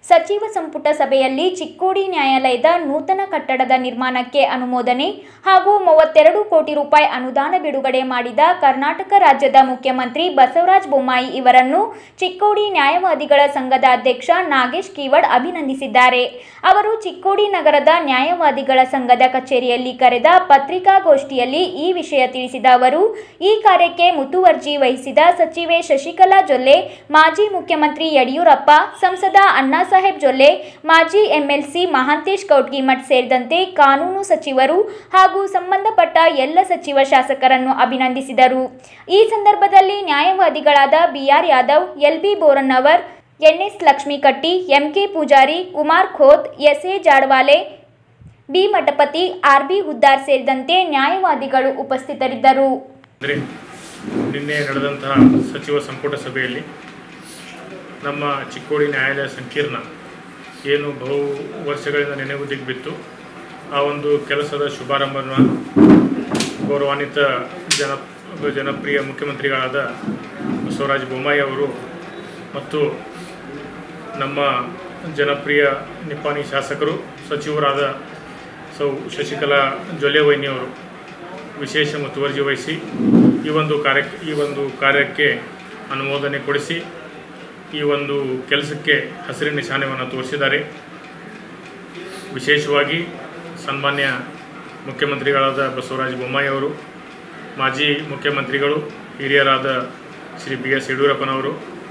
ಸಚಿವ ಸಂಪುಟ ಸಭೆಯಲ್ಲಿ ಚಿಕ್ಕೋಡಿ ನ್ಯಾಯಾಲಯದ ನೂತನ ಕಟ್ಟಡದ ನಿರ್ಮಾಣಕ್ಕೆ ಅನುಮೋದನೆ ಹಾಗೂ ಮೂವತ್ತೆರಡು ಕೋಟಿ ರೂಪಾಯಿ ಅನುದಾನ ಬಿಡುಗಡೆ ಮಾಡಿದ ಕರ್ನಾಟಕ ರಾಜ್ಯದ ಮುಖ್ಯಮಂತ್ರಿ ಬಸವರಾಜ ಬೊಮ್ಮಾಯಿ ಇವರನ್ನು ಚಿಕ್ಕೋಡಿ ನ್ಯಾಯವಾದಿಗಳ ಸಂಘದ ಅಧ್ಯಕ್ಷ ನಾಗೇಶ್ ಕೀವಡ್ ಅಭಿನಂದಿಸಿದ್ದಾರೆ ಅವರು ಚಿಕ್ಕೋಡಿ ನಗರದ ನ್ಯಾಯವಾದಿಗಳ ಸಂಘದ ಕಚೇರಿಯಲ್ಲಿ ಕರೆದ ಪತ್ರಿಕಾಗೋಷ್ಠಿಯಲ್ಲಿ ಈ ವಿಷಯ ತಿಳಿಸಿದ ಅವರು ಈ ಕಾರ್ಯಕ್ಕೆ ಮುತುವರ್ಜಿ ವಹಿಸಿದ ಸಚಿವೆ ಶಶಿಕಲಾ ಜೊಲ್ಲೆ ಮಾಜಿ ಮುಖ್ಯಮಂತ್ರಿ ಯಡಿಯೂರಪ್ಪ ಸಂಸದ ಅಣ್ಣಾಸಾಹೇಬ್ ಜೊಲ್ಲೆ ಮಾಜಿ ಎಂಎಲ್ಸಿ ಮಹಾಂತೇಶ್ ಕೌಟ್ಗಿಮಠ್ ಸೇರಿದಂತೆ ಕಾನೂನು ಸಚಿವರು ಹಾಗೂ ಸಂಬಂಧಪಟ್ಟ ಎಲ್ಲ ಸಚಿವ ಶಾಸಕರನ್ನು ಅಭಿನಂದಿಸಿದರು ಈ ಸಂದರ್ಭದಲ್ಲಿ ನ್ಯಾಯವಾದಿಗಳಾದ BR Yadav LB Borannavar NS Lakshmikatti MK Pujari Kumar Khot SA Jadavale B Mathapati RB Huddar ಸೇರಿದಂತೆ ನ್ಯಾಯವಾದಿಗಳು ಉಪಸ್ಥಿತರಿದ್ದರು ಅಂದರೆ ನಿನ್ನೆ ನಡೆದಂತಹ ಸಚಿವ ಸಂಪುಟ ಸಭೆಯಲ್ಲಿ ನಮ್ಮ ಚಿಕ್ಕೋಡಿ ನ್ಯಾಯಾಲಯ ಸಂಕೀರ್ಣ ಏನು ಬಹು ವರ್ಷಗಳಿಂದ ನೆನೆಗುದಿಗೆ ಬಿತ್ತು ಆ ಒಂದು ಕೆಲಸದ ಶುಭಾರಂಭವನ್ನು ಗೌರವಾನ್ವಿತ ಜನ ಜನಪ್ರಿಯ ಮುಖ್ಯಮಂತ್ರಿಗಳಾದ ಬಸವರಾಜ ಬೊಮ್ಮಾಯಿ ಅವರು ಮತ್ತು ನಮ್ಮ ಜನಪ್ರಿಯ ನಿಪ್ಪಾಣಿ ಶಾಸಕರು ಸಚಿವರಾದ ಸೌ ಶಶಿಕಲಾ ಜೊಲ್ಲೆವೈನಿಯವರು ವಿಶೇಷ ಮುತುವರ್ಜಿ ವಹಿಸಿ ಈ ಒಂದು ಕಾರ್ಯಕ್ಕೆ ಈ ಒಂದು ಕಾರ್ಯಕ್ಕೆ ಅನುಮೋದನೆ ಕೊಡಿಸಿ ಈ ಒಂದು ಕೆಲಸಕ್ಕೆ ಹಸಿರಿನ ನಿಶಾನೆಯನ್ನು ತೋರಿಸಿದ್ದಾರೆ ವಿಶೇಷವಾಗಿ ಸನ್ಮಾನ್ಯ ಮುಖ್ಯಮಂತ್ರಿಗಳಾದ ಬಸವರಾಜ ಬೊಮ್ಮಾಯಿ ಅವರು ಮಾಜಿ ಮುಖ್ಯಮಂತ್ರಿಗಳು ಹಿರಿಯರಾದ ಶ್ರೀ ಬಿ ಎಸ್ ಯಡಿಯೂರಪ್ಪನವರು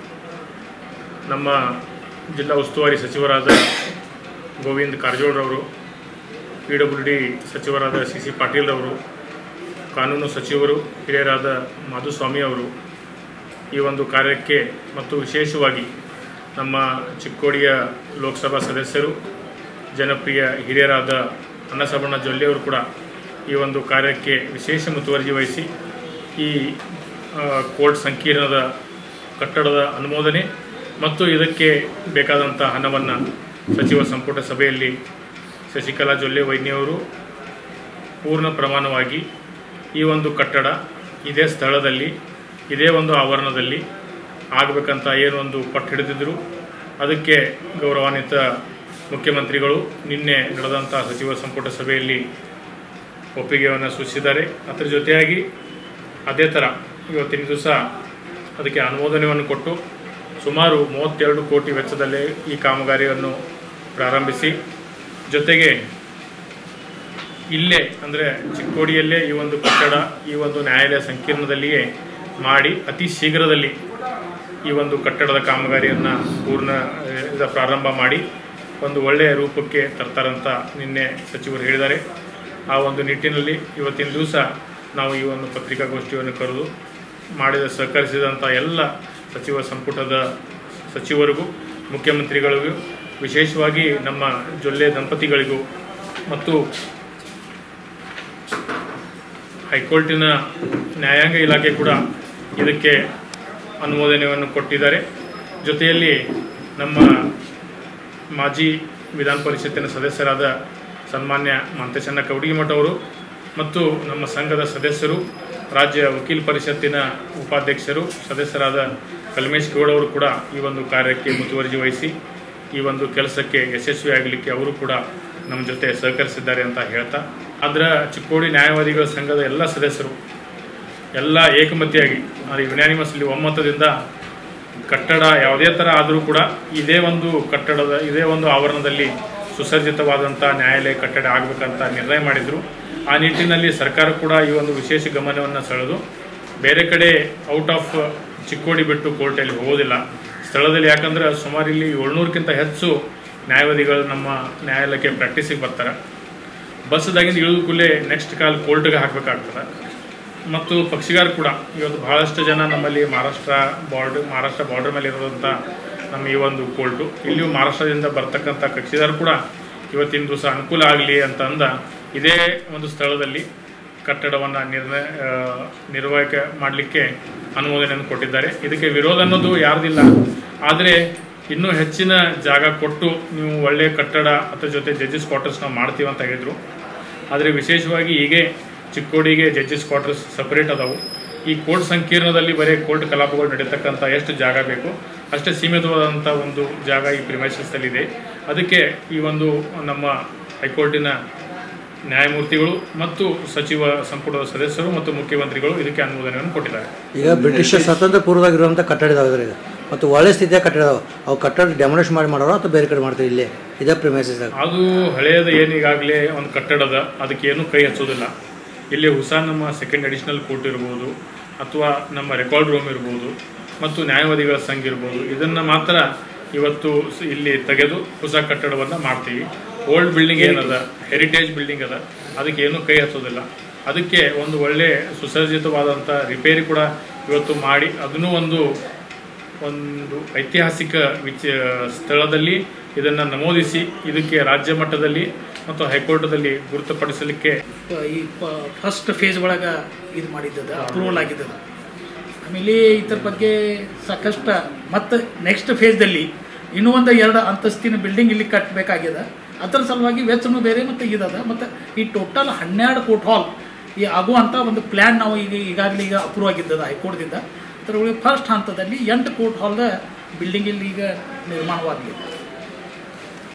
ನಮ್ಮ ಜಿಲ್ಲಾ ಉಸ್ತುವಾರಿ ಸಚಿವರಾದ ಗೋವಿಂದ್ ಕಾರಜೋಳರವರು ಪಿ ಡಬ್ಲ್ಯೂ ಡಿ ಸಚಿವರಾದ ಸಿ ಸಿ ಪಾಟೀಲ್ರವರು ಕಾನೂನು ಸಚಿವರು ಹಿರಿಯರಾದ ಮಾಧುಸ್ವಾಮಿ ಅವರು ಈ ಒಂದು ಕಾರ್ಯಕ್ಕೆ ಮತ್ತು ವಿಶೇಷವಾಗಿ ನಮ್ಮ ಚಿಕ್ಕೋಡಿಯ ಲೋಕಸಭಾ ಸದಸ್ಯರು ಜನಪ್ರಿಯ ಹಿರಿಯರಾದ ಅನ್ನಸಬಣ್ಣ ಜೊಲ್ಲೆಯವರು ಕೂಡ ಈ ಒಂದು ಕಾರ್ಯಕ್ಕೆ ವಿಶೇಷ ಮುತುವರ್ಜಿ ವಹಿಸಿ ಈ ಆ, ಕೋರ್ಟ್ ಸಂಕೀರ್ಣದ ಕಟ್ಟಡದ ಅನುಮೋದನೆ ಮತ್ತು ಇದಕ್ಕೆ ಬೇಕಾದಂಥ ಹಣವನ್ನು ಸಚಿವ ಸಂಪುಟ ಸಭೆಯಲ್ಲಿ ಶಶಿಕಲಾ ಜೊಲ್ಲೆ ವೈದ್ಯವರು ಪೂರ್ಣ ಪ್ರಮಾಣವಾಗಿ ಈ ಒಂದು ಕಟ್ಟಡ ಇದೇ ಸ್ಥಳದಲ್ಲಿ ಇದೇ ಒಂದು ಆವರಣದಲ್ಲಿ ಆಗಬೇಕಂತ ಏನು ಒಂದು ಪಟ್ಟು ಹಿಡಿದಿದ್ದರು ಅದಕ್ಕೆ ಗೌರವಾನ್ವಿತ ಮುಖ್ಯಮಂತ್ರಿಗಳು ನಿನ್ನೆ ನಡೆದಂಥ ಸಚಿವ ಸಂಪುಟ ಸಭೆಯಲ್ಲಿ ಒಪ್ಪಿಗೆಯನ್ನು ಸೂಚಿಸಿದ್ದಾರೆ ಅದರ ಜೊತೆಯಾಗಿ ಅದೇ ಥರ ಇವತ್ತಿನ ದಿವಸ ಅದಕ್ಕೆ ಅನುಮೋದನೆಯನ್ನು ಕೊಟ್ಟು ಸುಮಾರು ಮೂವತ್ತೆರಡು ಕೋಟಿ ವೆಚ್ಚದಲ್ಲೇ ಈ ಕಾಮಗಾರಿಯನ್ನು ಪ್ರಾರಂಭಿಸಿ ಜೊತೆಗೆ ಇಲ್ಲೇ ಅಂದರೆ ಚಿಕ್ಕೋಡಿಯಲ್ಲೇ ಈ ಒಂದು ಕಟ್ಟಡ ಈ ಒಂದು ನ್ಯಾಯಾಲಯ ಸಂಕೀರ್ಣದಲ್ಲಿಯೇ ಮಾಡಿ ಅತಿ ಶೀಘ್ರದಲ್ಲಿ ಈ ಒಂದು ಕಟ್ಟಡದ ಕಾಮಗಾರಿಯನ್ನು ಪೂರ್ಣ ಆ, ಇದ ಪ್ರಾರಂಭ ಮಾಡಿ ಒಂದು ಒಳ್ಳೆಯ ರೂಪಕ್ಕೆ ತರ್ತಾರಂತ ನಿನ್ನೆ ಸಚಿವರು ಹೇಳಿದ್ದಾರೆ ಆ ಒಂದು ನಿಟ್ಟಿನಲ್ಲಿ ಇವತ್ತಿನ ದಿವಸ ನಾವು ಈ ಒಂದು ಪತ್ರಿಕಾಗೋಷ್ಠಿಯನ್ನು ಕರೆದು ಮಾಡಿದ ಸಹಕರಿಸಿದಂಥ ಎಲ್ಲ ಸಚಿವ ಸಂಪುಟದ ಸಚಿವರಿಗೂ ಮುಖ್ಯಮಂತ್ರಿಗಳಿಗೂ ವಿಶೇಷವಾಗಿ ನಮ್ಮ ಜೊಲ್ಲೆ ದಂಪತಿಗಳಿಗೂ ಮತ್ತು ಹೈಕೋರ್ಟಿನ ನ್ಯಾಯಾಂಗ ಇಲಾಖೆ ಕೂಡ ಇದಕ್ಕೆ ಅನುಮೋದನೆಯನ್ನು ಕೊಟ್ಟಿದ್ದಾರೆ ಜೊತೆಯಲ್ಲಿ ನಮ್ಮ ಮಾಜಿ ವಿಧಾನ ಪರಿಷತ್ತಿನ ಸದಸ್ಯರಾದ ಸನ್ಮಾನ್ಯ ಮಂತೇಶಣ್ಣ ಕೌಡಿಮಠ ಅವರು ಮತ್ತು ನಮ್ಮ ಸಂಘದ ಸದಸ್ಯರು ರಾಜ್ಯ ವಕೀಲ ಪರಿಷತ್ತಿನ ಉಪಾಧ್ಯಕ್ಷರು ಸದಸ್ಯರಾದ ಕಲ್ಮೇಶ್ ಗೌಡ ಅವರು ಕೂಡ ಈ ಒಂದು ಕಾರ್ಯಕ್ಕೆ ಮುತುವರ್ಜಿ ವಹಿಸಿ ಈ ಒಂದು ಕೆಲಸಕ್ಕೆ ಯಶಸ್ವಿಯಾಗಲಿಕ್ಕೆ ಅವರು ಕೂಡ ನಮ್ಮ ಜೊತೆ ಸಹಕರಿಸಿದ್ದಾರೆ ಅಂತ ಹೇಳ್ತಾ ಅದರ ಚಿಕ್ಕೋಡಿ ನ್ಯಾಯವಾದಿಗಳ ಸಂಘದ ಎಲ್ಲ ಸದಸ್ಯರು ಎಲ್ಲ ಏಕಮತಿಯಾಗಿ ಅದು ಯುನಾನಿಮಸ್ಲಿ ಒಮ್ಮತದಿಂದ ಕಟ್ಟಡ ಯಾವುದೇ ಥರ ಆದರೂ ಕೂಡ ಇದೇ ಒಂದು ಕಟ್ಟಡದ ಇದೇ ಒಂದು ಆವರಣದಲ್ಲಿ ಸುಸಜ್ಜಿತವಾದಂಥ ನ್ಯಾಯಾಲಯ ಕಟ್ಟಡ ಆಗಬೇಕಂತ ನಿರ್ಣಯ ಮಾಡಿದರು ಆ ನಿಟ್ಟಿನಲ್ಲಿ ಸರ್ಕಾರ ಕೂಡ ಈ ಒಂದು ವಿಶೇಷ ಗಮನವನ್ನು ಸೆಳೆದು ಬೇರೆ ಕಡೆ ಔಟ್ ಆಫ್ ಚಿಕ್ಕೋಡಿ ಬಿಟ್ಟು ಕೋರ್ಟಲ್ಲಿ ಹೋಗೋದಿಲ್ಲ ಸ್ಥಳದಲ್ಲಿ ಯಾಕಂದ್ರೆ ಸುಮಾರು ಇಲ್ಲಿ ಏಳ್ನೂರಕ್ಕಿಂತ ಹೆಚ್ಚು ನ್ಯಾಯವಾದಿಗಳು ನಮ್ಮ ನ್ಯಾಯಾಲಯಕ್ಕೆ ಪ್ರಾಕ್ಟೀಸಿಗೆ ಬರ್ತಾರೆ ಬಸ್ದಾಗಿಂದ ಇಳಿದ ಕೂಡಲೇ ನೆಕ್ಸ್ಟ್ ಕಾಲ್ ಕೋರ್ಟ್ಗೆ ಹಾಕಬೇಕಾಗ್ತದೆ ಮತ್ತು ಪಕ್ಷಿಗಾರ ಕೂಡ ಇವತ್ತು ಬಹಳಷ್ಟು ಜನ ನಮ್ಮಲ್ಲಿ ಮಹಾರಾಷ್ಟ್ರ ಬಾರ್ಡರ್ ಮಹಾರಾಷ್ಟ್ರ ಬಾರ್ಡರ್ ಮೇಲೆ ಇರೋದಂಥ ನಮ್ಮ ಈ ಒಂದು ಕೋರ್ಟು ಇಲ್ಲಿಯೂ ಮಹಾರಾಷ್ಟ್ರದಿಂದ ಬರ್ತಕ್ಕಂಥ ಕಕ್ಷಿದಾರು ಕೂಡ ಇವತ್ತಿನ ದಿವಸ ಅನುಕೂಲ ಆಗಲಿ ಅಂತ ಅಂದ ಇದೇ ಒಂದು ಸ್ಥಳದಲ್ಲಿ ಕಟ್ಟಡವನ್ನು ನಿರ್ಣಯ ಆ, ನಿರ್ವಾಹಕ ಮಾಡಲಿಕ್ಕೆ ಅನುಮೋದನೆಯನ್ನು ಕೊಟ್ಟಿದ್ದಾರೆ ಇದಕ್ಕೆ ವಿರೋಧ ಅನ್ನೋದು ಯಾರ್ದಿಲ್ಲ ಆದರೆ ಇನ್ನೂ ಹೆಚ್ಚಿನ ಜಾಗ ಕೊಟ್ಟು ನೀವು ಒಳ್ಳೆಯ ಕಟ್ಟಡ ಅದ್ರ ಜೊತೆ ಜಡ್ಜಸ್ ಕ್ವಾರ್ಟರ್ಸ್ ನಾವು ಮಾಡ್ತೀವಿ ಅಂತ ಹೇಳಿದರು ಆದರೆ ವಿಶೇಷವಾಗಿ ಹೀಗೆ ಚಿಕ್ಕೋಡಿಗೆ ಜಡ್ಜಸ್ ಕ್ವಾರ್ಟರ್ಸ್ ಸಪರೇಟ್ ಅದಾವು ಈ ಕೋರ್ಟ್ ಸಂಕೀರ್ಣದಲ್ಲಿ ಬರೀ ಕೋರ್ಟ್ ಕಲಾಪಗಳು ನಡೀತಕ್ಕಂಥ ಎಷ್ಟು ಜಾಗ ಬೇಕು ಅಷ್ಟೇ ಸೀಮಿತವಾದಂಥ ಒಂದು ಜಾಗ ಈ ಪ್ರಿಮೈಸಸ್ಸಲ್ಲಿದೆ ಅದಕ್ಕೆ ಈ ಒಂದು ನಮ್ಮ ಹೈಕೋರ್ಟಿನ ನ್ಯಾಯಮೂರ್ತಿಗಳು ಮತ್ತು ಸಚಿವ ಸಂಪುಟದ ಸದಸ್ಯರು ಮತ್ತು ಮುಖ್ಯಮಂತ್ರಿಗಳು ಇದಕ್ಕೆ ಅನುಮೋದನೆಯನ್ನು ಕೊಟ್ಟಿದ್ದಾರೆ ಈಗ ಬ್ರಿಟಿಷ್ ಸ್ವಾತಂತ್ರ್ಯ ಪೂರ್ವದಾಗಿರುವಂಥ ಕಟ್ಟಡ ಇದಾವೆ ಇದ್ರಾಗ ಮತ್ತು ಒಳ್ಳೆ ಸ್ಥಿತಿಯ ಕಟ್ಟಡ ಇದಾವೆ ಅವು ಕಟ್ಟಡ ಡೆಮೊಲಿಷ್ ಮಾಡಿ ಮಾಡೋರು ಅಥವಾ ಬೇರೆ ಕಡೆ ಮಾಡ್ತಾರೆ ಇಲ್ಲೇ ಇದೇ ಪ್ರಿಮೈಸಸ್ದಾಗ ಅದು ಹಳೆಯದು ಏನು ಈಗಾಗಲೇ ಒಂದು ಕಟ್ಟಡದ ಅದಕ್ಕೆ ಏನು ಕೈ ಹಚ್ಚೋದಿಲ್ಲ ಇಲ್ಲಿ ಹೊಸ ನಮ್ಮ ಸೆಕೆಂಡ್ ಅಡಿಷನಲ್ ಕೋರ್ಟ್ ಇರ್ಬೋದು ಅಥವಾ ನಮ್ಮ ರೆಕಾರ್ಡ್ ರೂಮ್ ಇರ್ಬೋದು ಮತ್ತು ನ್ಯಾಯವಾದಿಗಳ ಸಂಘ ಇರ್ಬೋದು ಇದನ್ನು ಮಾತ್ರ ಇವತ್ತು ಸ- ಇಲ್ಲಿ ತೆಗೆದು ಹೊಸ ಕಟ್ಟಡವನ್ನು ಮಾಡ್ತೀವಿ ಓಲ್ಡ್ ಬಿಲ್ಡಿಂಗ್ ಏನದ ಹೆರಿಟೇಜ್ ಬಿಲ್ಡಿಂಗ್ ಅದ ಅದಕ್ಕೆ ಏನೂ ಕೈ ಹಚ್ಚೋದಿಲ್ಲ ಅದಕ್ಕೆ ಒಂದು ಒಳ್ಳೆ ಸುಸಜ್ಜಿತವಾದಂಥ ರಿಪೇರಿ ಕೂಡ ಇವತ್ತು ಮಾಡಿ ಅದನ್ನೂ ಒಂದು ಒಂದು ಐತಿಹಾಸಿಕ ವಿಚ ಸ್ಥಳದಲ್ಲಿ ಇದನ್ನು ನಮೂದಿಸಿ ಇದಕ್ಕೆ ರಾಜ್ಯ ಮಟ್ಟದಲ್ಲಿ ಮತ್ತು ಹೈಕೋರ್ಟ್ದಲ್ಲಿ ಗುರುತುಪಡಿಸಲಿಕ್ಕೆ ಈ ಫಸ್ಟ್ ಫೇಸ್ ಒಳಗೆ ಇದು ಮಾಡಿದ್ದದ ಅಪ್ರೂವಲ್ ಆಗಿದ್ದದ ಆಮೇಲೆ ಇದ್ರ ಬಗ್ಗೆ ಸಾಕಷ್ಟು ಮತ್ತು ನೆಕ್ಸ್ಟ್ ಫೇಸ್ದಲ್ಲಿ ಇನ್ನೂ ಒಂದು ಎರಡು ಅಂತಸ್ತಿನ ಬಿಲ್ಡಿಂಗ್ ಇಲ್ಲಿ ಕಟ್ಟಬೇಕಾಗ್ಯದ ಅದರ ಸಲುವಾಗಿ ವೆಚ್ಚನೂ ಬೇರೆ ಮತ್ತು ಇದದ ಮತ್ತು ಈ ಟೋಟಲ್ ಹನ್ನೆರಡು ಕೋಟಿ ಹಾಲ್ ಈ ಆಗುವಂಥ ಒಂದು ಪ್ಲ್ಯಾನ್ ನಾವು ಈಗ ಈಗಾಗಲೇ ಈಗ ಅಪ್ರೂವ್ ಆಗಿದ್ದದ ಹೈಕೋರ್ಟ್ದಿಂದ ಅದರೊಳಗೆ ಫಸ್ಟ್ ಹಂತದಲ್ಲಿ ಎಂಟು ಕೋಟಿ ಹಾಲ್ದ ಬಿಲ್ಡಿಂಗ್ ಇಲ್ಲಿ ಈಗ ನಿರ್ಮಾಣವಾಗಲಿದೆ